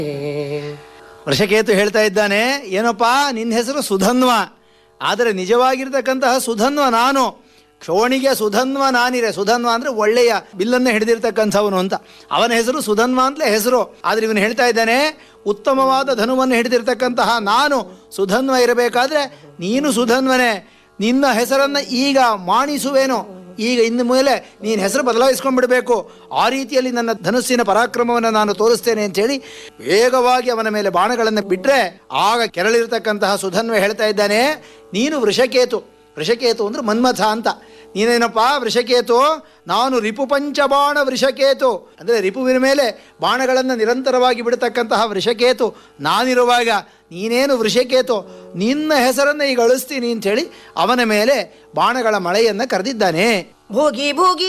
ವೃಷಕೇತು ಹೇಳ್ತಾ ಇದ್ದಾನೆ ಏನಪ್ಪ ನಿನ್ನ ಹೆಸರು ಸುಧನ್ವ ಆದರೆ ನಿಜವಾಗಿರ್ತಕ್ಕಂತಹ ಸುಧನ್ವ ನಾನು ಕ್ಷೋಣಿಗೆ ಸುಧನ್ವ ನಾನಿರೆ ಸುಧನ್ವ ಅಂದರೆ ಒಳ್ಳೆಯ ಬಿಲ್ಲನ್ನು ಹಿಡಿದಿರ್ತಕ್ಕಂಥವನು ಅಂತ ಅವನ ಹೆಸರು ಸುಧನ್ವ ಅಂತಲೇ ಹೆಸರು ಆದರೆ ಇವನು ಹೇಳ್ತಾ ಇದ್ದಾನೆ ಉತ್ತಮವಾದ ಧನುವನ್ನು ಹಿಡಿದಿರ್ತಕ್ಕಂತಹ ನಾನು ಸುಧನ್ವ ಇರಬೇಕಾದ್ರೆ ನೀನು ಸುಧನ್ವನೇ ನಿನ್ನ ಹೆಸರನ್ನು ಈಗ ಮಾಣಿಸುವೇನು ಈಗ ಇನ್ನು ಮೇಲೆ ನೀನು ಹೆಸರು ಬದಲಾಯಿಸ್ಕೊಂಡ್ಬಿಡಬೇಕು ಆ ರೀತಿಯಲ್ಲಿ ನನ್ನ ಧನುಸ್ಸಿನ ಪರಾಕ್ರಮವನ್ನು ನಾನು ತೋರಿಸ್ತೇನೆ ಅಂತೇಳಿ ವೇಗವಾಗಿ ಅವನ ಮೇಲೆ ಬಾಣಗಳನ್ನು ಬಿಟ್ಟರೆ ಆಗ ಕೆರಳಿರ್ತಕ್ಕಂತಹ ಸುಧನ್ವ ಹೇಳ್ತಾ ಇದ್ದಾನೆ ನೀನು ವೃಷಕೇತು ವೃಷಕೇತು ಅಂದ್ರೆ ಮನ್ಮಥ ಅಂತ ನೀನೇನಪ್ಪ ವೃಷಕೇತು ನಾನು ರಿಪು ಪಂಚಬಾಣ ವೃಷಕೇತು ಅಂದರೆ ರಿಪುವಿನ ಮೇಲೆ ಬಾಣಗಳನ್ನು ನಿರಂತರವಾಗಿ ಬಿಡತಕ್ಕಂತಹ ವೃಷಕೇತು ನಾನಿರುವಾಗ ನೀನೇನು ವೃಷಕೇತು ನಿನ್ನ ಹೆಸರನ್ನು ಈಗ ಅಳಿಸ್ತೀನಿ ಅಂಥೇಳಿ ಅವನ ಮೇಲೆ ಬಾಣಗಳ ಮಳೆಯನ್ನು ಕರೆದಿದ್ದಾನೆ ಭೋಗಿ ಭೋಗಿ